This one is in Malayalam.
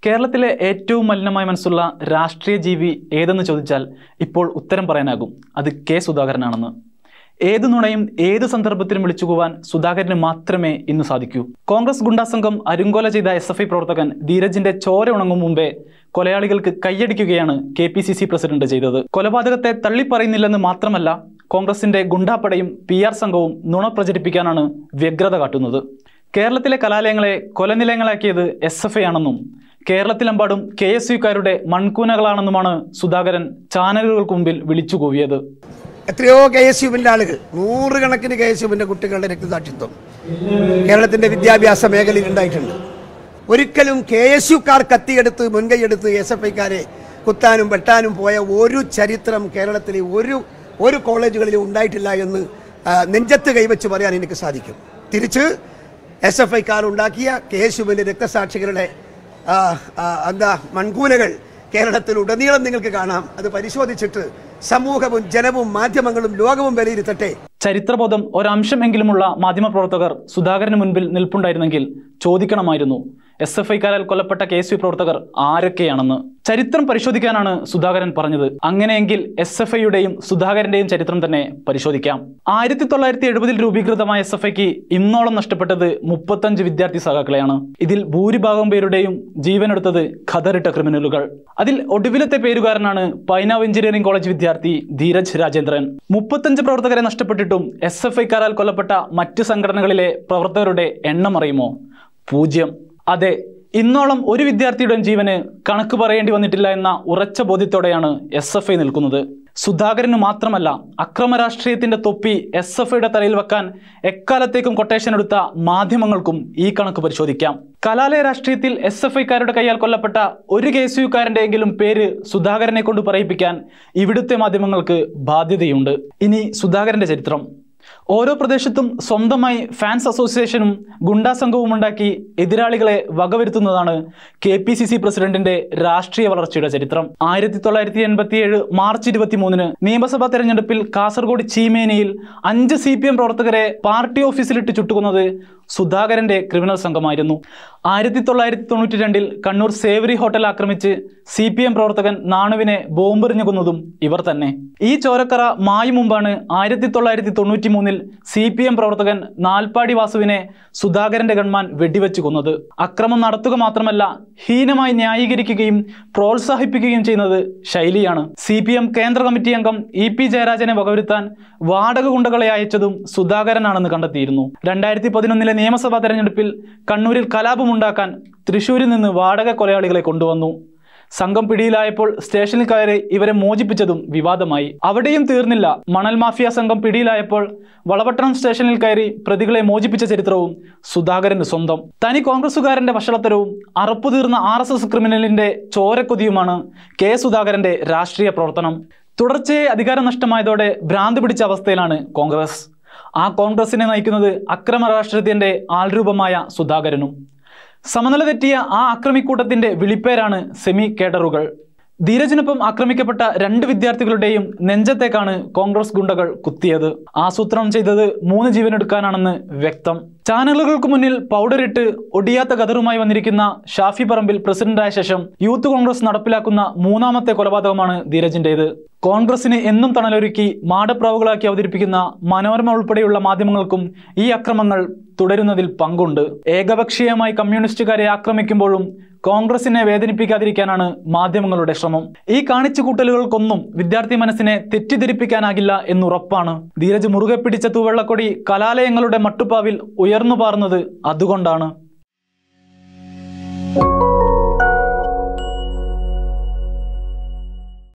കേരളത്തിലെ ഏറ്റവും മലിനമായ മനസ്സുള്ള രാഷ്ട്രീയ ജീവി ഏതെന്ന് ചോദിച്ചാൽ ഇപ്പോൾ ഉത്തരം പറയാനാകും അത് കെ സുധാകരനാണെന്ന് ഏത് നുണയും ഏത് സന്ദർഭത്തിലും വിളിച്ചുപോവാൻ സുധാകരന് മാത്രമേ ഇന്ന് സാധിക്കൂ കോൺഗ്രസ് ഗുണ്ടാസംഘം അരുങ്കോല ചെയ്ത എസ് എഫ് ഐ പ്രവർത്തകൻ ധീരജിന്റെ ചോര ഉണങ്ങും മുമ്പേ കൊലയാളികൾക്ക് കൈയടിക്കുകയാണ് K P C C president ചെയ്തത് കൊലപാതകത്തെ തള്ളിപ്പറയുന്നില്ലെന്ന് മാത്രമല്ല കോൺഗ്രസിന്റെ ഗുണ്ടാപ്പടയും പി ആർ സംഘവും നുണ പ്രചരിപ്പിക്കാനാണ് വ്യഗ്രത കാട്ടുന്നത് കേരളത്തിലെ കലാലയങ്ങളെ കൊലനിലയങ്ങളാക്കിയത് എസ് എഫ് ഐ ആണെന്നും കേരളത്തിലെമ്പാടും കെ എസ് യുക്കാരുടെ മൺകൂനകളാണെന്നുമാണ് സുധാകരൻ ചാനലുകൾക്ക് മുമ്പിൽ വിളിച്ചു കൂവിയത് എത്രയോ കെ എസ് യുവിൻ്റെ ആളുകൾ നൂറുകണക്കിന് കെ എസ് യുവിൻ്റെ കുട്ടികളുടെ രക്തസാക്ഷിത്വം കേരളത്തിൻ്റെ വിദ്യാഭ്യാസ മേഖലയിൽ ഉണ്ടായിട്ടുണ്ട് ഒരിക്കലും കെ എസ് യുക്കാർ കത്തിയെടുത്ത് മുൻകൈയെടുത്ത് എസ് എഫ് ഐക്കാരെ കുത്താനും വെട്ടാനും പോയ ഒരു ചരിത്രം കേരളത്തിലെ ഒരു ഒരു കോളേജുകളിലും ഉണ്ടായിട്ടില്ല എന്ന് ആ, നെഞ്ചത്ത് കൈവച്ച് പറയാൻ എനിക്ക് സാധിക്കും തിരിച്ച് എസ് എഫ് ഐക്കാർ ഉണ്ടാക്കിയ കെ എസ് യുവിൻ്റെ രക്തസാക്ഷികളുടെ ആ, ആ, എന്താ മൺകൂനകൾ കേരളത്തിൽ ഉടനീളം നിങ്ങൾക്ക് കാണാം അത് പരിശോധിച്ചിട്ട് സമൂഹവും ജനവും മാധ്യമങ്ങളും ലോകവും വിലയിരുത്തട്ടെ ചരിത്രബോധം ഒരംശമെങ്കിലുമുള്ള മാധ്യമപ്രവർത്തകർ സുധാകരന് മുൻപിൽ നിൽപ്പുണ്ടായിരുന്നെങ്കിൽ ചോദിക്കണമായിരുന്നു എസ് എഫ് ഐക്കാരാൽ കൊല്ലപ്പെട്ട കെ എസ് യു പ്രവർത്തകർ ആരൊക്കെയാണെന്ന് ചരിത്രം പരിശോധിക്കാനാണ് സുധാകരൻ പറഞ്ഞത് അങ്ങനെയെങ്കിൽ എസ് എഫ് ഐയുടെയും സുധാകരന്റെയും ചരിത്രം തന്നെ പരിശോധിക്കാം ആയിരത്തി തൊള്ളായിരത്തി എഴുപതിൽ രൂപീകൃതമായ എസ് എഫ് ഐക്ക് ഇന്നോളം നഷ്ടപ്പെട്ടത് മുപ്പത്തഞ്ച് വിദ്യാർത്ഥി സഖാക്കളെയാണ് ഇതിൽ ഭൂരിഭാഗം പേരുടെയും ജീവനെടുത്തത് ഖദറിട്ട ക്രിമിനലുകൾ അതിൽ ഒടുവിലത്തെ പേരുകാരനാണ് പൈനാവ് എഞ്ചിനീയറിംഗ് കോളേജ് വിദ്യാർത്ഥി ധീരജ് രാജേന്ദ്രൻ മുപ്പത്തഞ്ച് പ്രവർത്തകരെ നഷ്ടപ്പെട്ടിട്ടും എസ് എഫ് ഐക്കാരാൽ കൊല്ലപ്പെട്ട മറ്റ് സംഘടനകളിലെ പ്രവർത്തകരുടെ എണ്ണം അറിയുമോ പൂജ്യം അതെ ഇന്നോളം ഒരു വിദ്യാർത്ഥിയുടെയും ജീവന് കണക്ക് പറയേണ്ടി വന്നിട്ടില്ല എന്ന ഉറച്ച ബോധ്യത്തോടെയാണ് എസ് എഫ് ഐ നിൽക്കുന്നത് സുധാകരന് മാത്രമല്ല അക്രമ രാഷ്ട്രീയത്തിന്റെ തൊപ്പി എസ് എഫ് ഐയുടെ തലയിൽ വെക്കാൻ എക്കാലത്തേക്കും കൊട്ടേഷൻ എടുത്ത മാധ്യമങ്ങൾക്കും ഈ കണക്ക് പരിശോധിക്കാം കലാലയ രാഷ്ട്രീയത്തിൽ എസ് എഫ് ഐക്കാരുടെ കൈയാൽ കൊല്ലപ്പെട്ട ഒരു കെ എസ് യുക്കാരൻ്റെയെങ്കിലും പേര് സുധാകരനെ കൊണ്ട് പറയിപ്പിക്കാൻ ഇവിടുത്തെ മാധ്യമങ്ങൾക്ക് ബാധ്യതയുണ്ട് ഇനി സുധാകരന്റെ ചരിത്രം ഓരോ പ്രദേശത്തും സ്വന്തമായി ഫാൻസ് അസോസിയേഷനും ഗുണ്ടാ സംഘവും ഉണ്ടാക്കി എതിരാളികളെ വകവരുത്തുന്നതാണ് കെ പി സി സി പ്രസിഡന്റിന്റെ രാഷ്ട്രീയ വളർച്ചയുടെ ചരിത്രം ആയിരത്തി തൊള്ളായിരത്തി എൺപത്തിയേഴ് മാർച്ച് ഇരുപത്തി മൂന്നിന് നിയമസഭാ തെരഞ്ഞെടുപ്പിൽ കാസർഗോഡ് ചീമേനിയിൽ അഞ്ച് സി പി എം പ്രവർത്തകരെ പാർട്ടി ഓഫീസിലിട്ട് ചുട്ടുകൊന്നത് സുധാകരന്റെ ക്രിമിനൽ സംഘമായിരുന്നു ആയിരത്തി തൊള്ളായിരത്തി തൊണ്ണൂറ്റി രണ്ടിൽ കണ്ണൂർ സേവരി ഹോട്ടൽ ആക്രമിച്ച് സി പി എം പ്രവർത്തകൻ നാണുവിനെ ബോംബെറിഞ്ഞു കൊന്നതും ഇവർ തന്നെ ഈ ചോരക്കറ മായും മുമ്പാണ് ആയിരത്തി തൊള്ളായിരത്തി തൊണ്ണൂറ്റി മൂന്നിൽ സി പി എം പ്രവർത്തകൻ നാൽപ്പാടി വാസുവിനെ സുധാകരന്റെ ഗൺമാൻ വെടിവെച്ച് കൊന്നത് അക്രമം നടത്തുക മാത്രമല്ല ഹീനമായി ന്യായീകരിക്കുകയും പ്രോത്സാഹിപ്പിക്കുകയും ചെയ്യുന്നത് ശൈലിയാണ് സി പി എം കേന്ദ്ര കമ്മിറ്റി അംഗം ഇ പി ജയരാജനെ വകവരുത്താൻ വാടക ഗുണ്ടകളെ അയച്ചതും സുധാകരനാണെന്ന് കണ്ടെത്തിയിരുന്നു രണ്ടായിരത്തി പതിനൊന്നിലെ നിയമസഭാ തെരഞ്ഞെടുപ്പിൽ കണ്ണൂരിൽ കലാപമുണ്ടാക്കാൻ തൃശൂരിൽ നിന്ന് വാടക കൊലയാളികളെ കൊണ്ടുവന്നു സംഘം പിടിയിലായപ്പോൾ സ്റ്റേഷനിൽ കയറി ഇവരെ മോചിപ്പിച്ചതും വിവാദമായി അവിടെയും തീർന്നില്ല മണൽ മാഫിയ സംഘം പിടിയിലായപ്പോൾ വളപട്ടണം സ്റ്റേഷനിൽ കയറി പ്രതികളെ മോചിപ്പിച്ച ചരിത്രവും സുധാകരന് സ്വന്തം തനി കോൺഗ്രസുകാരന്റെ വഷളത്തരവും അറപ്പു തീർന്ന ആർ എസ് എസ് ക്രിമിനലിന്റെ ചോരക്കൊതിയുമാണ് കെ സുധാകരന്റെ രാഷ്ട്രീയ പ്രവർത്തനം തുടർച്ചയായി അധികാരം നഷ്ടമായതോടെ ഭ്രാന്ത് പിടിച്ച അവസ്ഥയിലാണ് കോൺഗ്രസ് ആ കോൺഗ്രസിനെ നയിക്കുന്നത് അക്രമ രാഷ്ട്രീയത്തിന്റെ ആൾരൂപമായ സുധാകരനും സമനില തെറ്റിയ ആ ആക്രമിക്കൂട്ടത്തിന്റെ വിളിപ്പേരാണ് സെമി കേഡറുകൾ ധീരജിനൊപ്പം ആക്രമിക്കപ്പെട്ട രണ്ട് വിദ്യാർത്ഥികളുടെയും നെഞ്ചത്തേക്കാണ് കോൺഗ്രസ് ഗുണ്ടകൾ കുത്തിയത് ആസൂത്രണം ചെയ്തത് മൂന്ന് ജീവനെടുക്കാനാണെന്ന് വ്യക്തം ചാനലുകൾക്ക് മുന്നിൽ പൗഡറിട്ട് ഒടിയാത്ത കതറുമായി വന്നിരിക്കുന്ന ഷാഫി പറമ്പിൽ പ്രസിഡന്റായ ശേഷം യൂത്ത് കോൺഗ്രസ് നടപ്പിലാക്കുന്ന മൂന്നാമത്തെ കൊലപാതകമാണ് ധീരജിന്റേത് കോൺഗ്രസിന് എന്നും തണലൊരുക്കി മാടപ്രാവുകളാക്കി അവതരിപ്പിക്കുന്ന മനോരമ ഉൾപ്പെടെയുള്ള മാധ്യമങ്ങൾക്കും ഈ അക്രമങ്ങൾ തുടരുന്നതിൽ പങ്കുണ്ട് ഏകപക്ഷീയമായി കമ്മ്യൂണിസ്റ്റുകാരെ ആക്രമിക്കുമ്പോഴും കോൺഗ്രസിനെ വേദനിപ്പിക്കാതിരിക്കാനാണ് മാധ്യമങ്ങളുടെ ശ്രമം ഈ കാണിച്ചു കൂട്ടലുകൾക്കൊന്നും വിദ്യാർത്ഥി മനസ്സിനെ തെറ്റിദ്ധരിപ്പിക്കാനാകില്ല എന്നുറപ്പാണ് ധീരജ് മുറുകെ പിടിച്ച തൂവെള്ളക്കൊടി കലാലയങ്ങളുടെ മട്ടുപ്പാവിൽ ഉയർന്നു പാർന്നത് അതുകൊണ്ടാണ്